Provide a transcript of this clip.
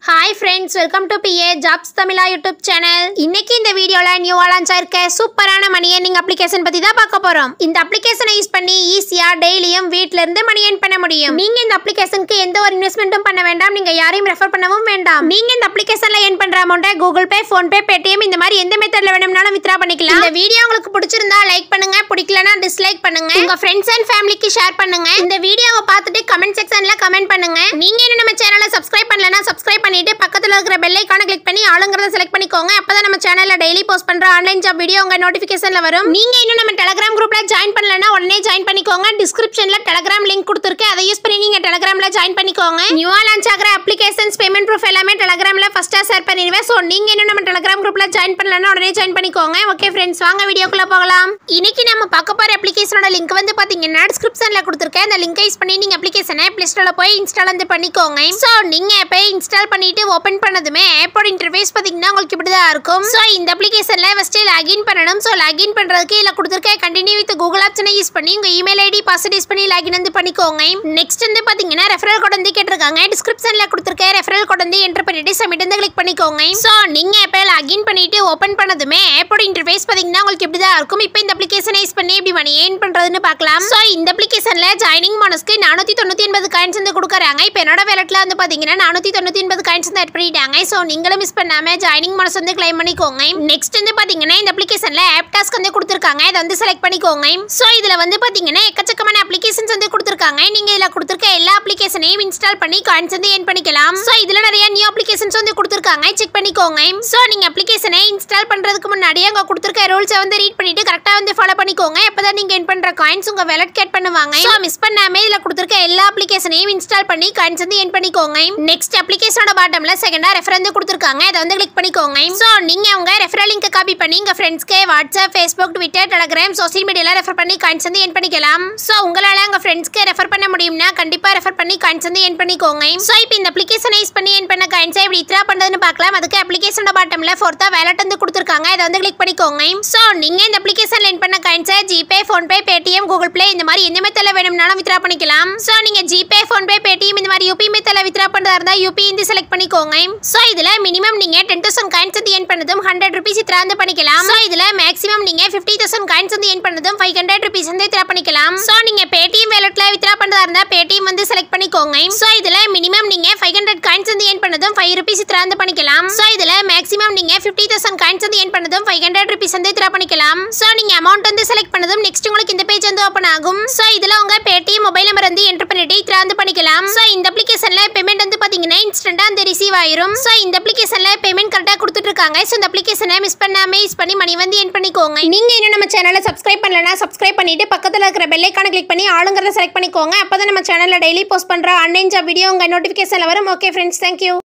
hi friends welcome to BA jobs Tamizha YouTube channel இன்னைக்கு இந்த வீடியோல நியூ லான்ச் ஆயிருக்க சூப்பரான மணி ஏர்னிங் அப்ளிகேஷன் பத்தி தான் பார்க்க போறோம் இந்த அப்ளிகேஷனை யூஸ் பண்ணி ஈஸியா டெய்லியும் வீட்ல இருந்து மணி ஏர்ன் பண்ண முடியும் நீங்க இந்த அப்ளிகேஷனுக்கு எந்த ஒரு இன்வெஸ்ட்மெண்ட்டும் பண்ண வேண்டாம் நீங்க யாரையும் ரெஃபர் பண்ணவும் வேண்டாம் நீங்க இந்த அப்ளிகேஷன்ல ஏர்ன் பண்ற அமௌண்ட்டை Google Pay PhonePe Paytm இந்த மாதிரி எந்த மெத்தட்ல வேணும்னாலும் வித்ரா பண்ணிக்கலாம் இந்த வீடியோ உங்களுக்கு பிடிச்சிருந்தா லைக் பண்ணுங்க பிடிக்கலனா டிஸ்லைக் பண்ணுங்க உங்க ஃப்ரெண்ட்ஸ் அண்ட் ஃபேமிலிக்கு ஷேர் பண்ணுங்க இந்த வீடியோவை பார்த்துட்டு கமெண்ட் செக்ஷன்ல கமெண்ட் பண்ணுங்க நீங்க இன்னும் நம்ம சேனலை சப்ஸ்கிரைப் பண்ணலனா சப்ஸ்கிரைப் பண்ணிட்டு பக்கத்துல இருக்கிற பெல் ஐகானை கிளிக் பண்ணி ஆளுங்கிறத செலக்ட் பண்ணிக்கோங்க அப்பதான் நம்ம சேனல்ல டெய்லி போஸ்ட் பண்ற ஆன்லைன் ஜாப் வீடியோ உங்க நோட்டிபிகேஷன்ல வரும் நீங்க இன்னும் நம்ம டெலிகிராம் குரூப்ல ஜாயின் பண்ணலனா உடனே ஜாயின் பண்ணிக்கோங்க டிஸ்கிரிப்ஷன்ல டெலிகிராம் லிங்க் கொடுத்துருக்கு அதை யூஸ் பண்ணி நீங்க டெலிகிராம்ல ஜாயின் பண்ணிக்கோங்க நியூவா லான்ச் ஆகிற அப்ளிகேஷன்ஸ் பேமெண்ட் ப்ரூஃப் எல்லாமே டெலிகிராம்ல ஃபர்ஸ்டா ஷேர் பண்ணிடுவேன் ஸோ நீங்க இன்னும் நம்ம டெலிகிராம் குரூப்ல ஜாயின் பண்ணலனா உடனே ஜாயின் பண்ணிக்கோங்க ஓகே ஃப்ரெண்ட்ஸ் வாங்க வீடியோக்குள்ள போகலாம் இன்னைக்கு நம்ம பார்க்க போற அப்ளிகேஷனோட லிங்க் வந்து பாத்தீங்கன்னா டிஸ்கிரிப்ஷன்ல கொடுத்துருக்கேன் அந்த லிங்கை யூஸ் பண்ணி நீங்க அப்ளிகேஷனை பிளே ஸ்டோர்ல போய் இன்ஸ்டால் வந்து பண்ணிக்கோங்க ஸோ நீங்க ஆப்பை இன்ஸ்டால் பண்ணிட்டு ஓபன் பண்ணதுமே ஆப்போட இன்டர்ஃபேஸ் பாத்தீங்கன்னா உங்களுக்கு இப்படி தான் இருக்கும் ஸோ இந்த அப்ளிகேஷன்ல ஃபர்ஸ்ட் லாகின் பண்ணணும் ஸோ லாகின் பண்றதுக்கு இல்ல கொடுத்துருக்க கண்டினியூ வித் கூகுள் ஆப்ஷனை யூஸ் பண்ணி உங்க இமெயில் ஐடி பாஸ்வேர்ட் யூஸ் பண்ணி லாகின் வந்து பண்ணிக்கோங்க நெக்ஸ்ட் வந்து பாத்தீங்கன்னா ரெஃபரல் கோட் வந்து கேட்டிருக்காங்க டிஸ்கிரிப்ஷன்ல கொடுத்துருக்க ரெஃபரல் கோட் வந்து என்டர் பண்ணிட்டு சப்மிட் வந்து கிளிக் பண்ணிக்கோங்க ஸோ நீங்க ஆப்பை லாகின் பண்ணிட்டு ஓபன் பண்ணதுமே ஆப்போட இன்டர்ஃபேஸ் பாத்தீங்கன்னா உங்களுக்கு இப்படி தான் இருக்கும் இப்போ இந்த அப்ளிகேஷனை யூஸ் பண்ணி எப்படி மணி ஏர்ன் பண்றதுன்னு பார்க்கலாம் ஸோ இந்த அப்ளிகேஷன்ல ஜாயினிங் போனஸ்க்கு நானூத்தி தொண்ணூத்தி எண்பது காயின்ஸ் வந்து கொடுக்குறாங்க இப்போ என்னோட வேலட்ல வந்து பாத்தீங்கன்னா நானூத்தி தொண்ணூத்தி எண்பது காயின்ஸ் வந்து ஆட் பண்ணிட்டாங்க ஸோ நீங்களும் மிஸ் பண்ணாம ஜாயினிங் போனஸ் வந்து கிளைம் பண்ணிக்கோங்க நெக்ஸ்ட் வந்து பாத்தீங்கன்னா இந்த அப்ளிகேஷன்ல ஆப் டாஸ்க் வந்து கொடுத்துருக்காங்க இதை வந்து செலக்ட் பண்ணிக்கோங்க ஸோ இதுல வந்து பாத்தீங்கன்னா எக்கச்சக்கமான அப்ளிகேஷன்ஸ் வந்து கொடுத்துருக்காங்க நீங்க இதுல கொடுத்துருக்க எல்லா அப்ளிகேஷனையும் இன்ஸ்டால் பண்ணி காயின்ஸ் வந்து ஏர்ன் பண்ணிக்கலாம் ஸோ இதுல நிறைய நியூ அப்ளிகேஷன்ஸ் வந்து கொடுத்துருக்காங்க செக் பண்ணிக்கோங்க ஸோ நீங்க அப்ளிகேஷனை இன்ஸ்டால் பண்றதுக்கு முன்னாடி அங்க கொடுத்துருக்க ரூல்ஸை வந்து ரீட் பண்ணிட்டு கரெக்டா வந்து ஃபாலோ பண்ணிக்கோங்க அப்பதான் நீங்க என் பண்ற காயின்ஸ் உங்க வெலட் கேட் பண்ணுவாங்க ஸோ மிஸ் பண்ணாம இதுல கொடுத்துருக்க எல்லா அப்ளிகேஷனையும் இன்ஸ்டால் பண்ணி காயின்ஸ் வந்து என் பண்ணிக்கோங்க நெக்ஸ்ட் அப்ளிகேஷனோட பாட்டம்ல செகண்டா ரெஃபர் வந்து கொடுத்துருக்காங்க அதை வந்து கிளிக் பண்ணிக்கோங்க ஸோ நீங்க உங்க ரெஃபரல் லிங்க் காப்பி பண்ணி உங்க ஃப்ரெண்ட்ஸ்க்கு WhatsApp Facebook Twitter Telegram social மீடியால ரெஃபர் பண்ணி காயின்ஸ் வந்து என் பண்ணிக்கலாம் ஸோ உங்களால உங்க ஃப்ரெண்ட்ஸ்க்கு ரெஃபர் பண்ண முடியும்னா கண்டிப்பா ரெஃபர் பண்ணி காயின்ஸ் வந்து என் பண்ணிக்கோங்க ஸோ இப்போ இந்த அப்ளிகேஷனை யூஸ் பண்ணி என் பண்ண காயின்ஸை எப்படி வித்ரா பண்றதுன்னு பார்க்கலாம் அதுக்கு அப்ளிகேஷனோட பாட்டம்ல ஃபோர்த்தா வேலட் வந்து கொடுத்துருக்காங்க அதை வந்து கிளிக் பண்ணிக்கோங்க ஸோ நீங்க இந்த அப்ளிகேஷன்ல என் பண்ண காயின்ஸை GPay PhonePe Paytm Google Play இந்த மாதிரி எந்த மெத்தட்ல வேணும்னாலும் வித்ரா பண்ணிக்கலாம் ஸோ நீங்க ஜிபே ஃபோன்பே பேடிஎம் இந்த மாதிரி யூபி மெத்தட்ல வித்ரா பண்றதா இருந்தா யூபி இந்த செலக்ட் பண்ணிக்கோங்க ஸோ இதுல மினிமம் நீங்க டென் தௌசண்ட் காயின்ஸ் வந்து என் பண்ணதும் ஹண்ட்ரட் ருபீஸ் வித்ரா வந்து பண்ணிக்கலாம் ஸோ இதுல மேக்ஸிமம் நீங்க ஃபிஃப்டி தௌசண்ட் காயின்ஸ் வந்து என் பண்ணதும் ஃபைவ் ஹண்ட்ரட் ருபீஸ் வந்து வித்ரா பண்ணிக்கலாம் ஸோ நீங்க பேடிஎம் வேலட்ல வித்ரா பண்றதா இருந்தா பேடிஎம் வந்து செலக்ட் பண்ணிக்கோங்க ஸோ இதுல மினிமம் நீங்க ஃபைவ் ஹண்ட்ரட் காயின்ஸ் வந்து என் பண்ணதும் ஃபைவ் ருபீஸ் வித்ரா வந்து பண்ணிக்கலாம் ஸோ இதுல மேக்ஸிமம் நீங்க ஃபிஃப்டி தௌசண்ட் காயின்ஸ் வந்து என் பண்ணதும் ஃபைவ் ஹண்ட்ரட் ருபீஸ் வந்து வித்ரா பண்ணிக்கலாம் ஸோ நீங்க அமௌண்ட் வந்து செலக்ட் பண்ணதும் நெக்ஸ்ட் உங்களுக்கு இந்த பேஜ் வந்து ஓப்பன் ஆகும் ஸோ இதுல உங்க பேடிஎம் மொபைல் நம்பர் வந்து என்டர் பண்ணிட்டு வித்ரா வந்து பண்ணிக்கலாம் ஸோ இந்த அப்ளிகேஷன்ல பேமெண்ட் வந்து பாத்தீங்கன்னா இன்ஸ்டன்டா வந்து ரிசீவ் ஆயிரும் ஸோ இந்த அப்ளிகேஷன்ல பேமெண்ட் கரெக்டாக கொடுத்துட்டு இருக்காங்க ஸோ இந்த அப்ளிகேஷனை மிஸ் பண்ணாம யூஸ் பண்ணி மணி வந்து என் பண்ணிக்கோங்க நீங்க இன்னும் நம்ம சேனலை சப்ஸ்கிரைப் பண்ணலனா சப்ஸ்கிரைப் பண்ணிட்டு பக்கத்துல இருக்கிற பெல் ஐக்கான கிளிக் பண்ணி ஆளுங்கிறத செலக்ட் பண்ணிக்கோங்க அப்பதான் நம்ம சேனல்ல டெய்லி போஸ்ட் பண்ற ஆன்லைன் ஜாப் வீடியோ உங்க நோட்டிஃபிகேஷன்ல வரும் ஓகே ஃப்ரெண்ட்ஸ் தேங்க்யூ